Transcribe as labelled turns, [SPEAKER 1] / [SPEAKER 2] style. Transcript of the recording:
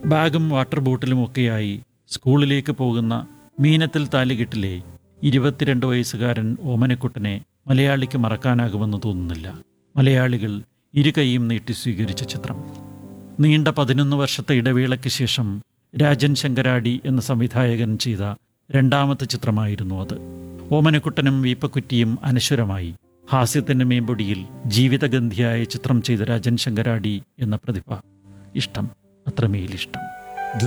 [SPEAKER 1] ബാഗും വാട്ടർ ബോട്ടിലും ഒക്കെയായി സ്കൂളിലേക്ക് പോകുന്ന മീനത്തിൽ താലികെട്ടിലെ ഇരുപത്തിരണ്ട് വയസ്സുകാരൻ ഓമനക്കുട്ടനെ മലയാളിക്ക് മറക്കാനാകുമെന്ന് തോന്നുന്നില്ല മലയാളികൾ ഇരു കൈയും നീട്ടി സ്വീകരിച്ച ചിത്രം നീണ്ട പതിനൊന്ന് വർഷത്തെ ഇടവേളയ്ക്ക് ശേഷം രാജൻ ശങ്കരാടി എന്ന സംവിധായകൻ ചെയ്ത രണ്ടാമത്തെ ചിത്രമായിരുന്നു അത് ഓമനക്കുട്ടനും വീപ്പക്കുറ്റിയും അനശ്വരമായി ഹാസ്യത്തിൻ്റെ മേമ്പൊടിയിൽ ജീവിതഗന്ധിയായ ചിത്രം ചെയ്ത രാജൻ ശങ്കരാടി എന്ന പ്രതിഭ ഇഷ്ടം അത്രമേലിഷ്ടം